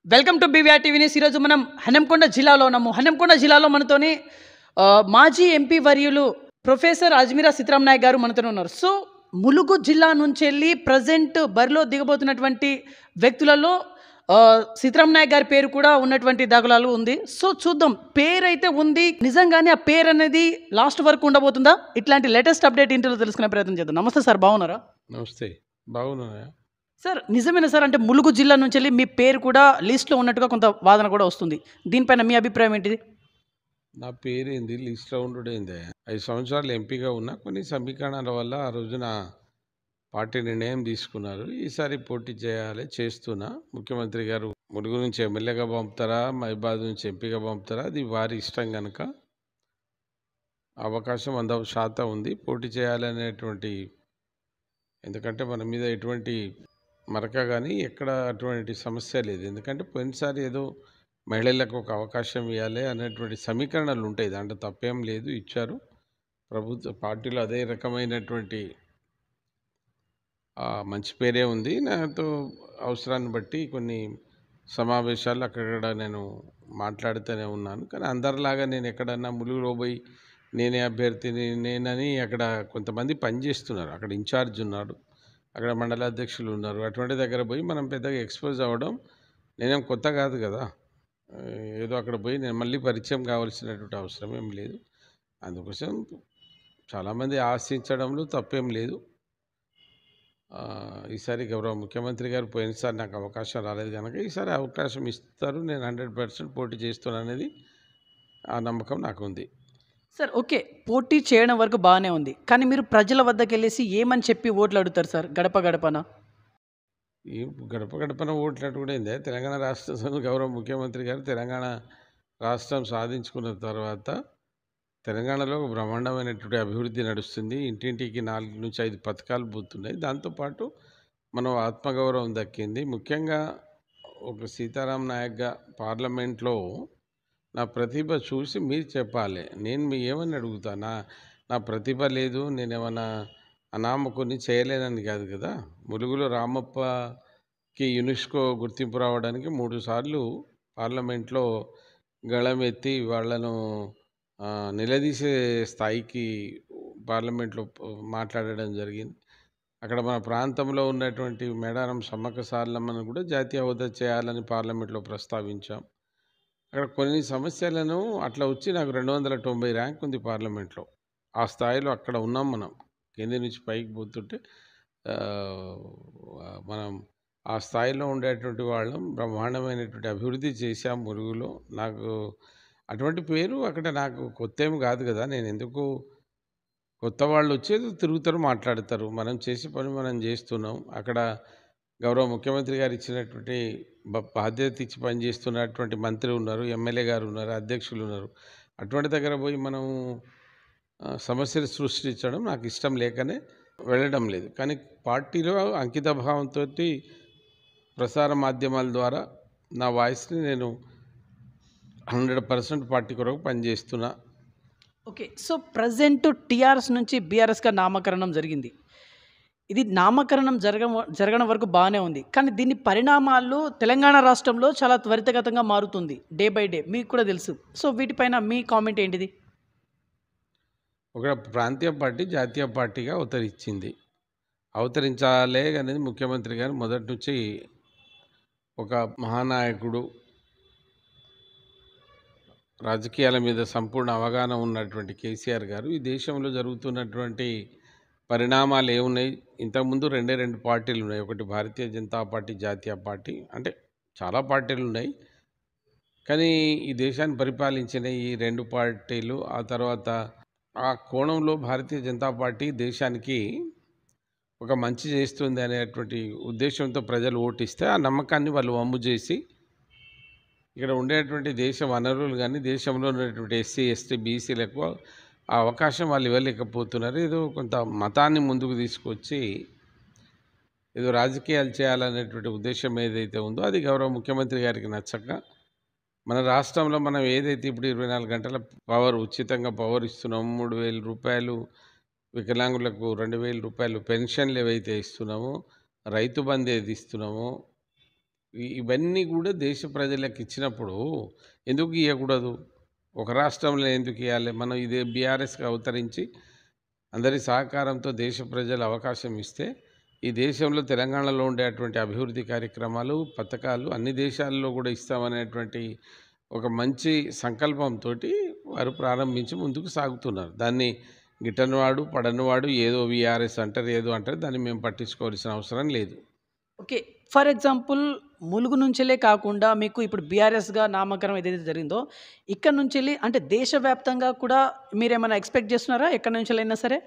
Welcome to BVR TV news ఈరోజు మనం హనంకొండ జిల్లాలో ఉన్నాము హనంకొండ జిల్లాలో మనతోని ఆ, మాజీ ఎంపీ వర్యులు ప్రొఫెసర్ అజ్మీరా సీతారాం నాయక్ గారు మనతోనే ఉన్నారు సో ములుగు జిల్లా నుంచి వెళ్ళి ప్రజెంట్ బరిలో దిగబోతున్నటువంటి వ్యక్తులలో ఆ, సీతారాం నాయక్ గారి పేరు కూడా ఉన్నటువంటి దాఖలాలు ఉంది సో చూద్దాం పేరు అయితే ఉంది నిజంగానే ఆ పేరు అనేది లాస్ట్ వరకు ఉండబోతుందా ఇట్లాంటి లేటెస్ట్ అప్డేట్ ఇంటర్లో తెలుసుకునే ప్రయత్నం చేద్దాం నమస్తే సార్ బాగున్నారా నమస్తే బాగున్నాయా సార్ నిజమేనా సార్ అంటే ములుగు జిల్లా నుంచి వెళ్ళి మీ పేరు కూడా లిస్ట్లో ఉన్నట్టుగా కొంత వాదన కూడా వస్తుంది దీనిపైన మీ అభిప్రాయం ఏంటిది నా పేరేంది లిస్ట్లో ఉండుడేంది ఐదు సంవత్సరాలు ఎంపీగా ఉన్నా కొన్ని సమీకరణాల వల్ల ఆ రోజున పార్టీ నిర్ణయం తీసుకున్నారు ఈసారి పోటీ చేయాలి చేస్తున్నా ముఖ్యమంత్రి గారు ములుగు నుంచి ఎమ్మెల్యేగా పంపుతారా మహిబాద్ నుంచి ఎంపీగా పంపుతారా అది వారి ఇష్టం కనుక అవకాశం వంద శాతం ఉంది పోటీ చేయాలనేటువంటి ఎందుకంటే మన మీద ఎటువంటి మరక కానీ ఎక్కడ అటువంటి సమస్య లేదు ఎందుకంటే పోయినసారి ఏదో మహిళలకు ఒక అవకాశం ఇవ్వాలి అనేటువంటి సమీకరణలు ఉంటాయి దాంట్లో తప్పేం లేదు ఇచ్చారు ప్రభుత్వ పార్టీలో అదే రకమైనటువంటి ఆ, మంచి పేరే ఉంది నాతో అవసరాన్ని బట్టి కొన్ని సమావేశాలు అక్కడక్కడ నేను మాట్లాడుతూనే ఉన్నాను కానీ అందరిలాగా నేను ఎక్కడన్నా ములుగులో పోయి నేనే అభ్యర్థిని నేనని అక్కడ కొంతమంది పనిచేస్తున్నారు అక్కడ ఇన్ఛార్జ్ ఉన్నాడు అక్కడ మండల అధ్యక్షులు ఉన్నారు అటువంటి దగ్గర పోయి మనం పెద్దగా ఎక్స్పోజ్ అవ్వడం నేనేం కొత్త కాదు కదా ఆ, ఏదో అక్కడ పోయి నేను మళ్ళీ పరిచయం కావాల్సినటువంటి అవసరం ఏం లేదు అందుకోసం చాలామంది ఆశించడంలో తప్పేం లేదు ఆ, ఈసారి గౌరవ ముఖ్యమంత్రి గారు పోయినసారి నాకు అవకాశం రాలేదు కనుక ఈసారి అవకాశం ఇస్తారు నేను హండ్రెడ్ పర్సెంట్ పోటీ చేస్తాను అనేది ఆ నమ్మకం నాకు ఉంది సార్ ఓకే పోటీ చేయడం వరకు బాగానే ఉంది కానీ మీరు ప్రజల వద్దకు వెళ్ళేసి ఏమని చెప్పి ఓట్లు అడుగుతారు సార్ గడప గడపన ఈ గడప గడపన ఓట్లట్టు కూడా ఏందే తెలంగాణ రాష్ట్ర సమితి గౌరవ ముఖ్యమంత్రి గారు తెలంగాణ రాష్ట్రం సాధించుకున్న తర్వాత తెలంగాణలో ఒక బ్రహ్మాండమైనటువంటి అభివృద్ధి నడుస్తుంది ఇంటింటికి నాలుగు నుంచి ఐదు పథకాలు పోతున్నాయి దాంతోపాటు మనం ఆత్మగౌరవం దక్కింది ముఖ్యంగా ఒక సీతారాం నాయక్గా పార్లమెంట్లో నా ప్రతిభ చూసి మీరు చెప్పాలి నేను మీ ఏమని అడుగుతా నా నా ప్రతిభ లేదు నేనేమన్నా అనామకుని చేయలేనని కాదు కదా ములుగులో రామప్పకి యునెస్కో గుర్తింపు రావడానికి మూడు సార్లు పార్లమెంట్లో గళం ఎత్తి వాళ్ళను ఆ, నిలదీసే స్థాయికి పార్లమెంట్లో ప- మాట్లాడడం జరిగింది అక్కడ మన ప్రాంతంలో ఉన్నటువంటి మేడారం సమ్మక్క సార్లమ్మను కూడా జాతీయ హోదా చేయాలని పార్లమెంట్లో ప్రస్తావించాం అక్కడ కొన్ని సమస్యలను అట్లా వచ్చి నాకు రెండు వందల తొంభై ర్యాంక్ ఉంది పార్లమెంట్లో ఆ స్థాయిలో అక్కడ ఉన్నాం మనం కింది నుంచి పైకి పోతుంటే ఆ, మనం ఆ స్థాయిలో ఉండేటువంటి వాళ్ళం బ్రహ్మాండమైనటువంటి అభివృద్ధి చేశాం మురుగులో నాకు అటువంటి పేరు అక్కడ నాకు కొత్త ఏమి కాదు కదా నేను ఎందుకు కొత్త వాళ్ళు వచ్చేది తిరుగుతారు మాట్లాడతారు మనం చేసే పని మనం చేస్తున్నాం అక్కడ గౌరవ ముఖ్యమంత్రి గారు ఇచ్చినటువంటి బ- బాధ్యత ఇచ్చి పనిచేస్తున్నటువంటి మంత్రి ఉన్నారు ఎమ్మెల్యే గారు ఉన్నారు అధ్యక్షులు ఉన్నారు అటువంటి దగ్గర పోయి మనం ఆ, సమస్యలు సృష్టించడం నాకు ఇష్టం లేకనే వెళ్ళడం లేదు కానీ పార్టీలో అంకిత భావంతో ప్రసార మాధ్యమాల ద్వారా నా వాయిస్ని నేను హండ్రెడ్ పర్సెంట్ పార్టీ కొరకు పనిచేస్తున్నా ఓకే సో ప్రజెంట్ టీఆర్ఎస్ నుంచి బీఆర్ఎస్గా నామకరణం జరిగింది ఇది నామకరణం జరగ జరగడం వరకు బాగానే ఉంది కానీ దీని పరిణామాలు తెలంగాణ రాష్ట్రంలో చాలా త్వరితగతంగా మారుతుంది డే బై డే మీకు కూడా తెలుసు సో వీటిపైన మీ కామెంట్ ఏంటిది ఒక ప్రాంతీయ పార్టీ జాతీయ పార్టీగా అవతరించింది అవతరించాలే అనేది ముఖ్యమంత్రి గారు మొదటి నుంచి ఒక మహానాయకుడు రాజకీయాల మీద సంపూర్ణ అవగాహన ఉన్నటువంటి కేసీఆర్ గారు ఈ దేశంలో జరుగుతున్నటువంటి పరిణామాలు ఏమున్నాయి ఇంతకుముందు రెండే రెండు పార్టీలు ఉన్నాయి ఒకటి భారతీయ జనతా పార్టీ జాతీయ పార్టీ అంటే చాలా పార్టీలు ఉన్నాయి కానీ ఈ దేశాన్ని పరిపాలించిన ఈ రెండు పార్టీలు ఆ తర్వాత ఆ కోణంలో భారతీయ జనతా పార్టీ దేశానికి ఒక మంచి చేస్తుంది అనేటువంటి ఉద్దేశంతో ప్రజలు ఓటిస్తే ఆ నమ్మకాన్ని వాళ్ళు వమ్ము చేసి ఇక్కడ ఉండేటువంటి దేశ వనరులు కానీ దేశంలో ఉన్నటువంటి ఎస్సీ ఎస్టీ బీసీలకు ఆ అవకాశం వాళ్ళు ఇవ్వలేకపోతున్నారు ఏదో కొంత మతాన్ని ముందుకు తీసుకొచ్చి ఏదో రాజకీయాలు చేయాలనేటువంటి ఉద్దేశం ఏదైతే ఉందో అది గౌరవ ముఖ్యమంత్రి గారికి నచ్చక మన రాష్ట్రంలో మనం ఏదైతే ఇప్పుడు ఇరవై నాలుగు గంటల పవర్ ఉచితంగా పవర్ ఇస్తున్నామో మూడు వేల రూపాయలు వికలాంగులకు రెండు వేల రూపాయలు పెన్షన్లు ఏవైతే ఇస్తున్నామో రైతు బంధు ఏది ఇస్తున్నామో ఇ- ఇవన్నీ కూడా దేశ ప్రజలకు ఇచ్చినప్పుడు ఎందుకు ఇవ్వకూడదు ఒక రాష్ట్రంలో ఎందుకు ఇవ్వాలి మనం ఇదే బీఆర్ఎస్కి అవతరించి అందరి సహకారంతో దేశ ప్రజలు అవకాశం ఇస్తే ఈ దేశంలో తెలంగాణలో ఉండేటువంటి అభివృద్ధి కార్యక్రమాలు పథకాలు అన్ని దేశాల్లో కూడా ఇస్తామనేటువంటి ఒక మంచి సంకల్పంతో వారు ప్రారంభించి ముందుకు సాగుతున్నారు దాన్ని గిట్టనివాడు పడనివాడు ఏదో విఆర్ఎస్ అంటారు ఏదో అంటారు దాన్ని మేము పట్టించుకోవాల్సిన అవసరం లేదు ఓకే ఫర్ ఎగ్జాంపుల్ ములుగు నుంచెలే కాకుండా మీకు ఇప్పుడు బీఆర్ఎస్గా నామకరణం ఏదైతే జరిగిందో ఇక్కడ నుంచి అంటే దేశవ్యాప్తంగా కూడా మీరు ఏమైనా ఎక్స్పెక్ట్ చేస్తున్నారా ఎక్కడి నుంచెలైనా సరే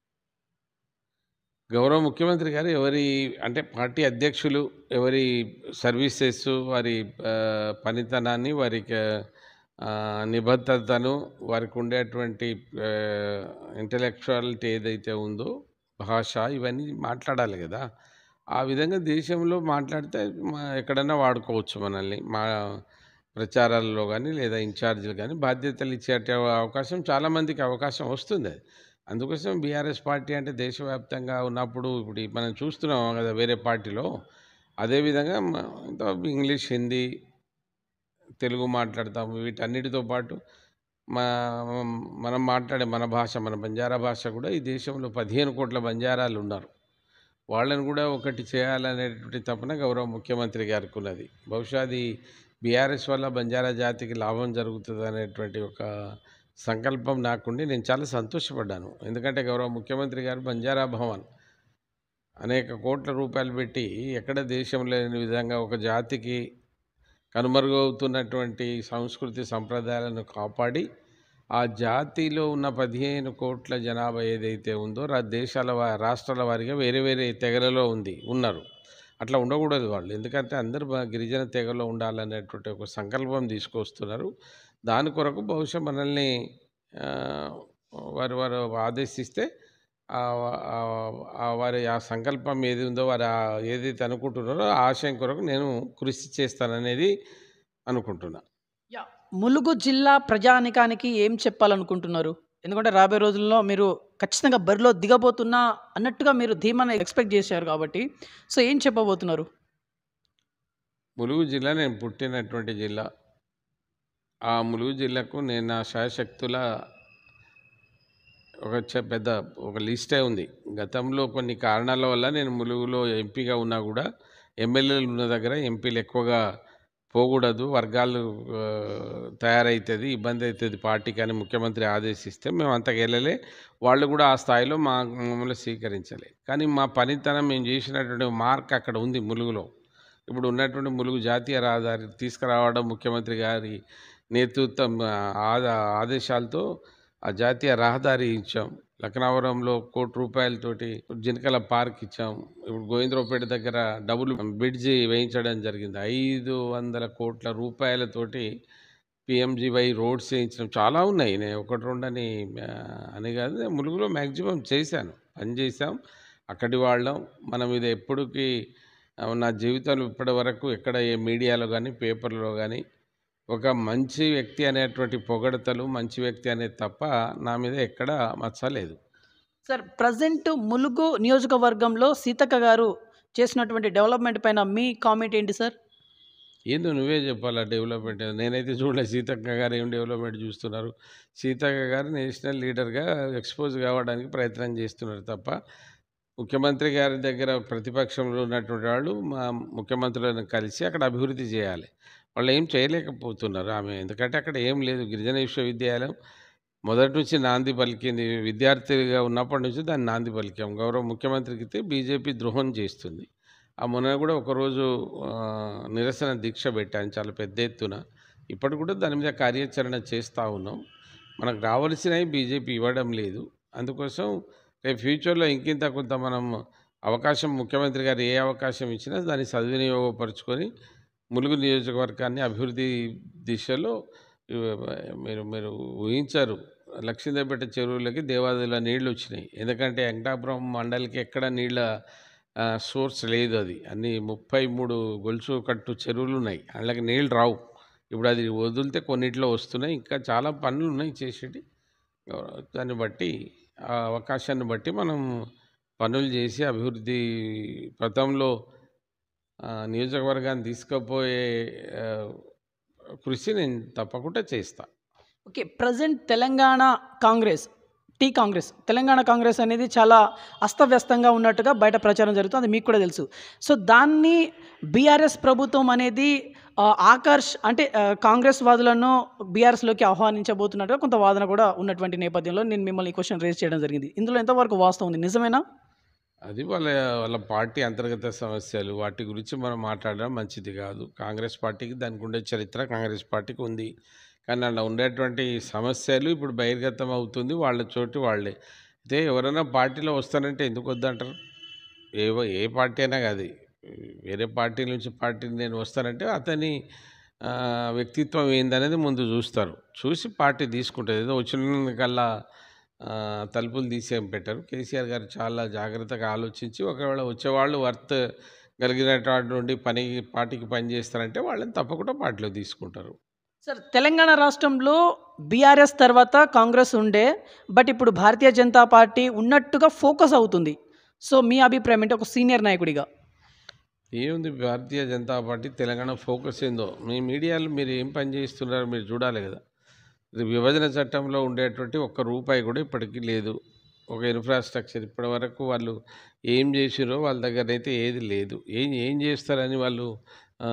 గౌరవ ముఖ్యమంత్రి గారు ఎవరి అంటే పార్టీ అధ్యక్షులు ఎవరి సర్వీసెస్ వారి ఆ, పనితనాన్ని వారికి ఆ, నిబద్ధతను వారికి ఉండేటువంటి ఇంటలెక్చువాలిటీ ఏదైతే ఉందో భాష ఇవన్నీ మాట్లాడాలి కదా ఆ విధంగా దేశంలో మాట్లాడితే మా- ఎక్కడన్నా వాడుకోవచ్చు మనల్ని మా ప్రచారాల్లో కానీ లేదా ఇన్ఛార్జీలు కానీ బాధ్యతలు ఇచ్చే అవకాశం చాలామందికి అవకాశం వస్తుంది అది అందుకోసం బీఆర్ఎస్ పార్టీ అంటే దేశవ్యాప్తంగా ఉన్నప్పుడు ఇప్పుడు ఈ మనం చూస్తున్నాం కదా వేరే పార్టీలో అదేవిధంగా మ- ఇంత ఇంగ్లీష్ హిందీ తెలుగు మాట్లాడతాము వీటన్నిటితో పాటు మా మనం మాట్లాడే మన భాష మన బంజారా భాష కూడా ఈ దేశంలో పదిహేను కోట్ల బంజారాలు ఉన్నారు వాళ్ళని కూడా ఒకటి చేయాలనేటువంటి తపన గౌరవ ముఖ్యమంత్రి గారికి ఉన్నది బహుశా అది బీఆర్ఎస్ వల్ల బంజారా జాతికి లాభం జరుగుతుంది అనేటువంటి ఒక సంకల్పం నాకుండి నేను చాలా సంతోషపడ్డాను ఎందుకంటే గౌరవ ముఖ్యమంత్రి గారు బంజారా భవన్ అనేక కోట్ల రూపాయలు పెట్టి ఎక్కడ దేశం లేని విధంగా ఒక జాతికి కనుమరుగవుతున్నటువంటి సంస్కృతి సంప్రదాయాలను కాపాడి ఆ జాతిలో ఉన్న పదిహేను కోట్ల జనాభా ఏదైతే ఉందో రా దేశాల వా రాష్ట్రాల వారిగా వేరే వేరే తెగలలో ఉంది ఉన్నారు అట్లా ఉండకూడదు వాళ్ళు ఎందుకంటే అందరూ బా- గిరిజన తెగలో ఉండాలనేటువంటి ఒక సంకల్పం తీసుకొస్తున్నారు దాని కొరకు బహుశా మనల్ని ఆ, వారు వారు ఆదేశిస్తే ఆ ఆ- ఆ వారి ఆ సంకల్పం ఏది ఉందో వారు ఆ- ఏదైతే అనుకుంటున్నారో ఆ ఆశయం కొరకు నేను కృషి చేస్తాననేది అనుకుంటున్నా యా ములుగు జిల్లా ప్రజానికానికి ఏం చెప్పాలనుకుంటున్నారు ఎందుకంటే రాబోయే రోజుల్లో మీరు ఖచ్చితంగా బరిలో దిగబోతున్నా అన్నట్టుగా మీరు ధీమాన్ని ఎక్స్పెక్ట్ చేశారు కాబట్టి సో ఏం చెప్పబోతున్నారు ములుగు జిల్లా నేను పుట్టినటువంటి జిల్లా ఆ ములుగు జిల్లాకు నేను నా శాయశక్తుల ఒక చె- పెద్ద ఒక లిస్టే ఉంది గతంలో కొన్ని కారణాల వల్ల నేను ములుగులో ఎంపీగా ఉన్నా కూడా ఎమ్మెల్యేలు ఉన్న దగ్గర ఎంపీలు ఎక్కువగా పోకూడదు వర్గాలు ఆ, తయారవుతుంది ఇబ్బంది అవుతుంది పార్టీకి అని ముఖ్యమంత్రి ఆదేశిస్తే మేము అంతకు వెళ్ళలే వాళ్ళు కూడా ఆ స్థాయిలో మా మమ్మల్ని స్వీకరించలే కానీ మా పనితనం మేము చేసినటువంటి మార్క్ అక్కడ ఉంది ములుగులో ఇప్పుడు ఉన్నటువంటి ములుగు జాతీయ రహదారి తీసుకురావడం ముఖ్యమంత్రి గారి నేతృత్వం ఆ, ఆద- ఆదేశాలతో ఆ జాతీయ రహదారి ఇచ్చాం లక్నవరంలో కోటి రూపాయలతోటి జినకల పార్క్ ఇచ్చాం ఇప్పుడు గోవిందరావుపేట దగ్గర డబుల్ బ్రిడ్జి వేయించడం జరిగింది ఐదు వందల కోట్ల రూపాయలతోటి పిఎంజీవై రోడ్స్ వేయించడం చాలా ఉన్నాయి నేను ఒకటి రెండని ఆ, అని కాదు నేను ములుగులో మ్యాక్సిమం చేశాను పని చేశాం అక్కడి వాళ్ళం మనం ఇది ఎప్పటికీ ఆ, నా జీవితంలో ఇప్పటి వరకు ఎక్కడ ఏ మీడియాలో కానీ పేపర్లో కానీ ఒక మంచి వ్యక్తి అనేటువంటి పొగడతలు మంచి వ్యక్తి అనేది తప్ప నా మీద ఎక్కడ మచ్చలేదు సార్ ప్రజెంట్ ములుగు నియోజకవర్గంలో సీతక్క గారు చేసినటువంటి డెవలప్మెంట్ పైన మీ కామెంట్ ఏంటి సార్ ఏందో నువ్వే చెప్పాలా డెవలప్మెంట్ నేనైతే చూడలేదు సీతక్క గారు ఏం డెవలప్మెంట్ చూస్తున్నారు సీతక్క గారు నేషనల్ లీడర్గా ఎక్స్పోజ్ కావడానికి ప్రయత్నం చేస్తున్నారు తప్ప ముఖ్యమంత్రి గారి దగ్గర ప్రతిపక్షంలో ఉన్నటువంటి వాళ్ళు మా ముఖ్యమంత్రులను కలిసి అక్కడ అభివృద్ధి చేయాలి వాళ్ళు ఏం చేయలేకపోతున్నారు ఆమె ఎందుకంటే అక్కడ ఏం లేదు గిరిజన విశ్వవిద్యాలయం మొదటి నుంచి నాంది పలికింది విద్యార్థిగా ఉన్నప్పటి నుంచి దాన్ని నాంది పలికాం గౌరవ ముఖ్యమంత్రికి అయితే బీజేపీ ద్రోహం చేస్తుంది ఆ మొన్న కూడా ఒకరోజు ఆ, నిరసన దీక్ష పెట్టాను చాలా పెద్ద ఎత్తున ఇప్పటి కూడా దాని మీద కార్యాచరణ చేస్తూ ఉన్నాం మనకు రావాల్సినవి బీజేపీ ఇవ్వడం లేదు అందుకోసం రేపు ఫ్యూచర్లో ఇంకింత కొంత మనం అవకాశం ముఖ్యమంత్రి గారు ఏ అవకాశం ఇచ్చినా దాన్ని సద్వినియోగపరుచుకొని ములుగు నియోజకవర్గాన్ని అభివృద్ధి దిశలో ఇవ- మీరు మీరు ఊహించారు లక్ష్మీదేవపేట చెరువులకి దేవాదుల నీళ్లు వచ్చినాయి ఎందుకంటే వెంకటాపురం మండలికి ఎక్కడ నీళ్ళ ఆ, సోర్స్ లేదు అది అన్ని ముప్పై మూడు గొలుసు కట్టు చెరువులు ఉన్నాయి అందులోకి నీళ్ళు రావు ఇప్పుడు అది వదిలితే కొన్నిట్లో వస్తున్నాయి ఇంకా చాలా పనులు ఉన్నాయి చేసేటి దాన్ని బట్టి ఆ అవకాశాన్ని బట్టి మనం పనులు చేసి అభివృద్ధి పథంలో ఆ, నియోజకవర్గాన్ని తీసుకుపోయే ఆ, కృషి నేను తప్పకుండా చేస్తా okay present Telangana Congress T Congress Telangana Congress అనేది చాలా అస్తవ్యస్తంగా ఉన్నట్టుగా బయట ప్రచారం జరుగుతుంది అది మీకు కూడా తెలుసు సో దాన్ని బీఆర్ఎస్ ప్రభుత్వం అనేది ఆ, ఆకర్ష్ అంటే ఆ, కాంగ్రెస్ వాదులను బీఆర్ఎస్లోకి ఆహ్వానించబోతున్నట్టుగా కొంత వాదన కూడా ఉన్నటువంటి నేపథ్యంలో నేను మిమ్మల్ని ఈ క్వశ్చన్ రేజ్ చేయడం జరిగింది ఇందులో ఎంతవరకు వాస్తవం ఉంది నిజమేనా అది వాళ్ళ వాళ్ళ పార్టీ అంతర్గత సమస్యలు వాటి గురించి మనం మాట్లాడడం మంచిది కాదు కాంగ్రెస్ పార్టీకి దానికి ఉండే చరిత్ర కాంగ్రెస్ పార్టీకి ఉంది కానీ అలా ఉండేటువంటి సమస్యలు ఇప్పుడు బహిర్గతం అవుతుంది వాళ్ళ చోటు వాళ్ళే అయితే ఎవరైనా పార్టీలో వస్తానంటే ఎందుకు వద్దంటారు ఏ ఏ పార్టీ అయినా కాదు వేరే పార్టీ నుంచి పార్టీ నేను వస్తానంటే అతని ఆ, వ్యక్తిత్వం ఏందనేది ముందు చూస్తారు చూసి పార్టీ తీసుకుంటుంది ఏదో వచ్చిన కల్లా ఆ, తలుపులు తీసేం పెట్టారు కేసీఆర్ గారు చాలా జాగ్రత్తగా ఆలోచించి ఒకవేళ వచ్చేవాళ్ళు వర్త్ కలిగినటువంటి పని పార్టీకి పని చేస్తారంటే వాళ్ళని తప్పకుండా పార్టీలో తీసుకుంటారు సార్ తెలంగాణ రాష్ట్రంలో బీఆర్ఎస్ తర్వాత కాంగ్రెస్ ఉండే బట్ ఇప్పుడు భారతీయ జనతా పార్టీ ఉన్నట్టుగా ఫోకస్ అవుతుంది సో మీ అభిప్రాయం ఏంటి ఒక సీనియర్ నాయకుడిగా ఏముంది భారతీయ జనతా పార్టీ తెలంగాణ ఫోకస్ ఏందో మీ మీడియాలో మీరు ఏం పని చేస్తున్నారో మీరు చూడాలి కదా ఇది విభజన చట్టంలో ఉండేటువంటి ఒక్క రూపాయి కూడా ఇప్పటికీ లేదు ఒక ఇన్ఫ్రాస్ట్రక్చర్ ఇప్పటి వరకు వాళ్ళు ఏం చేసిరో వాళ్ళ దగ్గర అయితే ఏది లేదు ఏం ఏం చేస్తారని వాళ్ళు ఆ,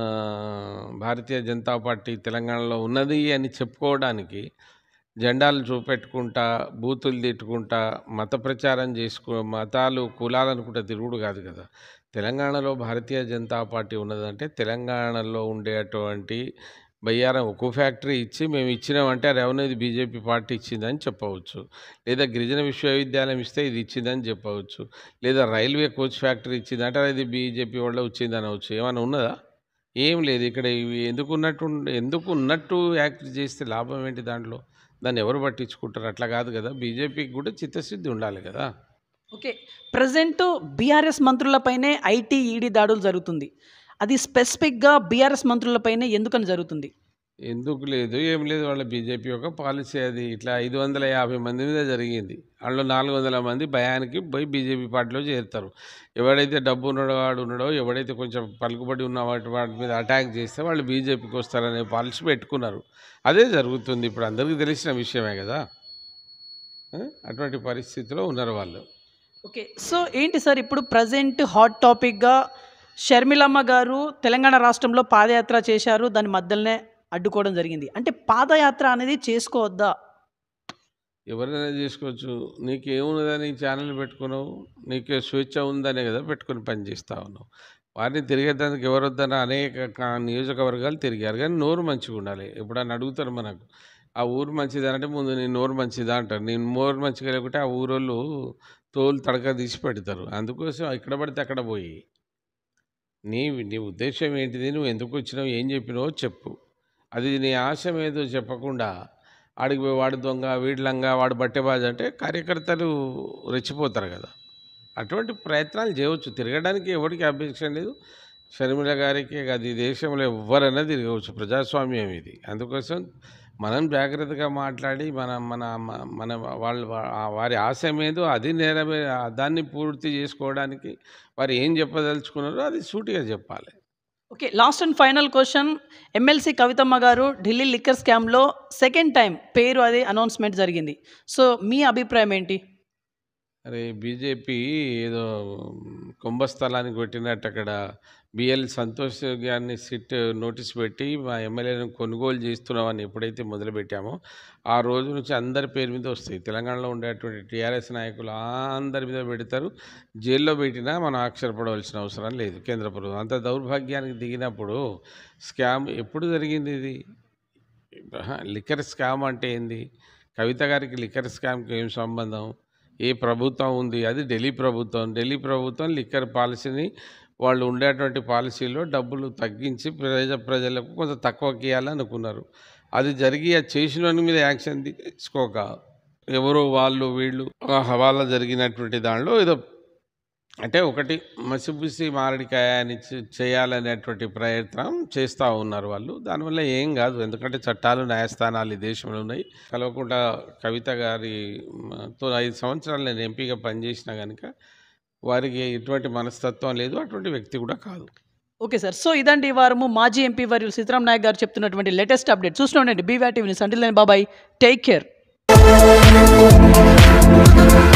భారతీయ జనతా పార్టీ తెలంగాణలో ఉన్నది అని చెప్పుకోవడానికి జెండాలు చూపెట్టుకుంటా బూతులు తిట్టుకుంటా మత ప్రచారం చేసుకో మతాలు కులాలు అనుకుంటా తిరుగుడు కాదు కదా తెలంగాణలో భారతీయ జనతా పార్టీ ఉన్నదంటే తెలంగాణలో ఉండేటువంటి బయ్యారం ఉక్కు ఫ్యాక్టరీ ఇచ్చి మేము ఇచ్చినామంటే అది అవును ఇది బీజేపీ పార్టీ ఇచ్చిందని చెప్పవచ్చు లేదా గిరిజన విశ్వవిద్యాలయం ఇస్తే ఇది ఇచ్చిందని చెప్పవచ్చు లేదా రైల్వే కోచ్ ఫ్యాక్టరీ ఇచ్చిందంటే అది బీజేపీ వాళ్ళ వచ్చింది అనవచ్చు ఏమైనా ఉన్నదా ఏం లేదు ఇక్కడ ఇవి ఎందుకు ఉన్నట్టు ఎందుకు ఉన్నట్టు యాక్ట్ చేస్తే లాభం ఏంటి దాంట్లో దాన్ని ఎవరు పట్టించుకుంటారు అట్లా కాదు కదా బీజేపీకి కూడా చిత్తశుద్ధి ఉండాలి కదా ఓకే ప్రజెంట్ బీఆర్ఎస్ మంత్రులపైనే ఐటీ ఈడీ దాడులు జరుగుతుంది అది స్పెసిఫిక్గా బీఆర్ఎస్ మంత్రులపైనే ఎందుకని జరుగుతుంది ఎందుకు లేదు ఏం లేదు వాళ్ళ బీజేపీ యొక్క పాలసీ అది ఇట్లా ఐదు వందల యాభై మంది మీద జరిగింది అందులో నాలుగు వందల మంది భయానికి పోయి బీజేపీ పార్టీలో చేరుతారు ఎవడైతే డబ్బు ఉన్నాడో వాడు ఉన్నాడో ఎవడైతే కొంచెం పలుకుబడి ఉన్న వాటి వాటి మీద అటాక్ చేస్తే వాళ్ళు బీజేపీకి వస్తారనే పాలసీ పెట్టుకున్నారు అదే జరుగుతుంది ఇప్పుడు అందరికీ తెలిసిన విషయమే కదా ఆ? అటువంటి పరిస్థితిలో ఉన్నారు వాళ్ళు ఓకే సో ఏంటి సార్ ఇప్పుడు ప్రజెంట్ హాట్ టాపిక్గా షర్మిలమ్మ గారు తెలంగాణ రాష్ట్రంలో పాదయాత్ర చేశారు దాని మధ్యలోనే అడ్డుకోవడం జరిగింది అంటే పాదయాత్ర అనేది చేసుకోవద్దా ఎవరైనా చేసుకోవచ్చు నీకు ఏమున్నదని ఛానల్ పెట్టుకున్నావు నీకు స్వేచ్ఛ ఉందనే కదా పెట్టుకుని పని చేస్తా ఉన్నావు వారిని తిరిగేదానికి ఎవరు వద్దన్న అనేక కా- నియోజకవర్గాలు తిరిగారు కానీ నోరు మంచిగా ఉండాలి ఎప్పుడన్నా అడుగుతారు మనకు ఆ ఊరు మంచిదనంటే ముందు నీ నోరు మంచిదా అంటారు నేను నోరు మంచిగా లేకుంటే ఆ ఊరోళ్ళు తోలు తడక తీసి పెడతారు అందుకోసం ఇక్కడ పడితే అక్కడ పోయి నీ నీ ఉద్దేశం ఏంటిది నువ్వు ఎందుకు వచ్చినావు ఏం చెప్పినావో చెప్పు అది నీ ఆశయం ఏదో చెప్పకుండా ఆడికి పోయి వాడు దొంగ వీడ్లంగా వాడు బట్టెబాజు అంటే కార్యకర్తలు రెచ్చిపోతారు కదా అటువంటి ప్రయత్నాలు చేయవచ్చు తిరగడానికి ఎవరికి అభ్యక్షం లేదు షర్మిల గారికి అది ఈ దేశంలో ఎవరైనా తిరగవచ్చు ప్రజాస్వామ్యం ఇది అందుకోసం మనం జాగ్రత్తగా మాట్లాడి మన మన మ- మన వాళ్ళ ఆ వారి ఆశయం ఏదో అది నెరవే దాన్ని పూర్తి చేసుకోవడానికి వారు ఏం చెప్పదలుచుకున్నారో అది సూటిగా చెప్పాలి okay last and final question MLC Kavithamma గారు ఢిల్లీ లిక్కర్ స్కామ్లో సెకండ్ టైం పేరు అది అనౌన్స్మెంట్ జరిగింది సో మీ అభిప్రాయం ఏంటి అరే బీజేపీ ఏదో కుంభస్థలానికి పెట్టినట్టు అక్కడ బిఎల్ సంతోష్ గారిని సిట్ నోటీస్ పెట్టి మా ఎమ్మెల్యేలను కొనుగోలు చేస్తున్నామని ఎప్పుడైతే మొదలుపెట్టామో ఆ రోజు నుంచి అందరి పేరు మీద వస్తాయి తెలంగాణలో ఉండేటువంటి టీఆర్ఎస్ నాయకులు అందరి మీద పెడతారు జైల్లో పెట్టినా మనం ఆశ్చర్యపడవలసిన అవసరం లేదు కేంద్ర ప్రభుత్వం అంత దౌర్భాగ్యానికి దిగినప్పుడు స్కామ్ ఎప్పుడు జరిగింది ఇది ఆహా, లిక్కర్ స్కామ్ అంటే ఏంది కవిత గారికి లిక్కర్ స్కామ్కి ఏం సంబంధం ఏ ప్రభుత్వం ఉంది అది ఢిల్లీ ప్రభుత్వం ఢిల్లీ ప్రభుత్వం లిక్కర్ పాలసీని వాళ్ళు ఉండేటువంటి పాలసీలో డబ్బులు తగ్గించి ప్రజ ప్రజలకు కొంత తక్కువకి ఇవ్వాలని అనుకున్నారు అది జరిగి అది చేసిన వాని మీద యాక్షన్ తీసుకోక ఎవరో వాళ్ళు వీళ్ళు ఆ హవాలా జరిగినటువంటి దానిలో ఏదో అంటే ఒకటి మసిబుసి మారడికాయ అని చే- చేయాలనేటువంటి ప్రయత్నం చేస్తూ ఉన్నారు వాళ్ళు దానివల్ల ఏం కాదు ఎందుకంటే చట్టాలు న్యాయస్థానాలు ఈ దేశంలో ఉన్నాయి కలవకుండా కవిత గారి మ, తో ఐదు సంవత్సరాలు నేను ఎంపీగా పనిచేసినా కనుక వారికి ఎటువంటి మనస్తత్వం లేదు అటువంటి వ్యక్తి కూడా కాదు ఓకే సార్ సో ఇదండి ఈ వారము మాజీ ఎంపీ వర్యులు సీతారాం నాయక్ గారు చెప్తున్నటువంటి లేటెస్ట్ అప్డేట్ చూస్తూ ఉండండి బీవా టీవీ న్యూస్ అంటిల్ బాబాయ్ టేక్ కేర్